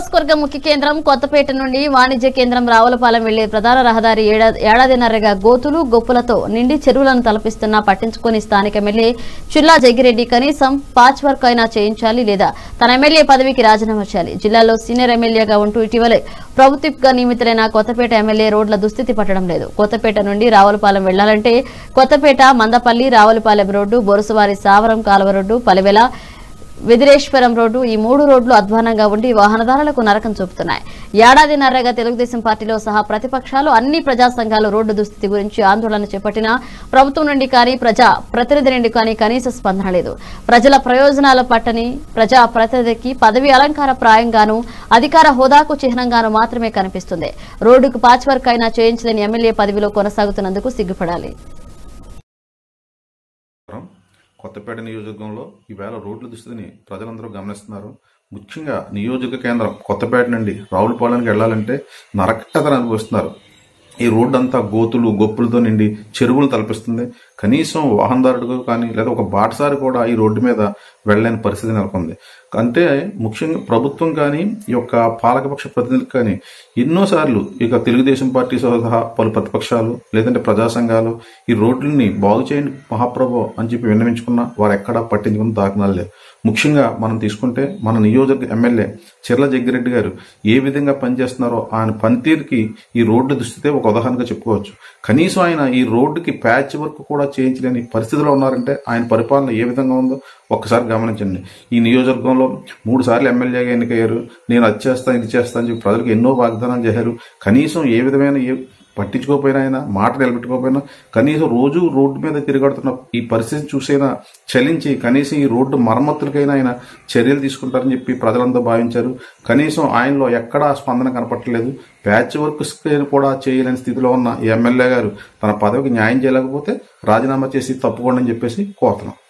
నియోజకవర్గ ముఖ్య కేంద్రం కొత్తపేట నుండి వాణిజ్య కేంద్రం రావులపాలెం వెళ్లే ప్రధాన రహదారి ఏడా- ఏడాదిన్నరగా గోతులు గొప్పులతో నిండి చెరువులను తలపిస్తున్నా పట్టించుకుని స్థానిక ఎమ్మెల్యే చుల్లా జగ్గిరెడ్డి కనీసం పాచ్ వర్క్ అయినా చేయించాలి లేదా తన ఎమ్మెల్యే పదవికి రాజీనామా చేయాలి జిల్లాలో సీనియర్ ఎమ్మెల్యేగా ఉంటూ ఇటీవలే ప్రభుత్వగా నియమితులైన కొత్తపేట ఎమ్మెల్యే రోడ్ల దుస్థితి పట్టడం లేదు కొత్తపేట నుండి రావులపాలెం వెళ్లాలంటే కొత్తపేట మందపల్లి రావులపాలెం రోడ్డు బొరుసవారి సావరం కాలువ రోడ్డు పలివెల వెదిరేశ్వరం రోడ్డు ఈ మూడు రోడ్లు అధ్వానంగా ఉండి వాహనదారులకు నరకం చూపుతున్నాయి ఏడాదిన్నరగా తెలుగుదేశం పార్టీలో సహా ప్రతిపక్షాలు అన్ని ప్రజా సంఘాలు రోడ్డు దుస్థితి గురించి ఆందోళన చేపట్టినా ప్రభుత్వం నుండి కానీ ప్రజా ప్రతినిధి నుండి కానీ కనీస స్పందన లేదు ప్రజల ప్రయోజనాల పట్టని ప్రజా ప్రతినిధికి పదవి అలంకార ప్రాయంగాను అధికార హోదాకు చిహ్నంగాను మాత్రమే కనిపిస్తుంది రోడ్డుకు పాచ్ వర్క్ అయినా చేయించలేని ఎమ్మెల్యే పదవిలో కొనసాగుతున్నందుకు సిగ్గుపడాలి కొత్తపేట నియోజకవర్గంలో ఈవేళ రోడ్ల దుస్థితిని ప్రజలందరూ గమనిస్తున్నారు ముఖ్యంగా నియోజక కేంద్రం కొత్తపేట నుండి రావులపాలెంకి వెళ్లాలంటే నరకటతను అనుభవిస్తున్నారు ఈ రోడ్డు అంతా గోతులు గొప్పులతో నిండి చెరువులు తలపిస్తుంది కనీసం వాహనదారుడు కానీ లేదా ఒక బాటసారి కూడా ఈ రోడ్డు మీద వెళ్ళలేని పరిస్థితి నెలకొంది అంటే ముఖ్యంగా ప్రభుత్వం కానీ ఈ యొక్క పాలకపక్ష ప్రతినిధులకు కానీ ఎన్నోసార్లు ఇక తెలుగుదేశం పార్టీ సహా పలు ప్రతిపక్షాలు లేదంటే ప్రజా సంఘాలు ఈ రోడ్లని బాగు చేయండి మహాప్రభు అని చెప్పి విన్నవించుకున్నా వారు ఎక్కడా పట్టించుకున్న దాఖనాలు లేవు ముఖ్యంగా మనం తీసుకుంటే మన నియోజక ఎమ్మెల్యే చిర్ల జగ్గిరెడ్డి గారు ఏ విధంగా పనిచేస్తున్నారో ఆయన పనితీరుకి ఈ రోడ్డు దుస్థితే ఒక ఉదాహరణగా చెప్పుకోవచ్చు కనీసం ఆయన ఈ రోడ్డుకి ప్యాచ్ వర్క్ కూడా చేయించలేని పరిస్థితిలో ఉన్నారంటే ఆయన పరిపాలన ఏ విధంగా ఉందో ఒక్కసారి గమనించండి ఈ నియోజకవర్గంలో మూడు సార్లు ఎమ్మెల్యేగా ఎన్నికయ్యారు నేను అది చేస్తా ఇది చేస్తా అని చెప్పి ప్రజలకు ఎన్నో వాగ్దానాలు చేశారు కనీసం ఏ విధమైన ఏ పట్టించుకోకపోయినా ఆయన మాట నిలబెట్టుకోకపోయినా కనీసం రోజు రోడ్డు మీద తిరగడుతున్న ఈ పరిస్థితి చూసైనా చలించి కనీసం ఈ రోడ్డు మరమ్మతులకైనా ఆయన చర్యలు తీసుకుంటారని చెప్పి ప్రజలంతా భావించారు కనీసం ఆయనలో ఎక్కడా స్పందన కనపట్టలేదు ప్యాచ్ వర్క్ కూడా చేయలేని స్థితిలో ఉన్న ఈ ఎమ్మెల్యే గారు తన పదవికి న్యాయం చేయలేకపోతే రాజీనామా చేసి తప్పుకోండి అని చెప్పేసి కోరుతున్నాం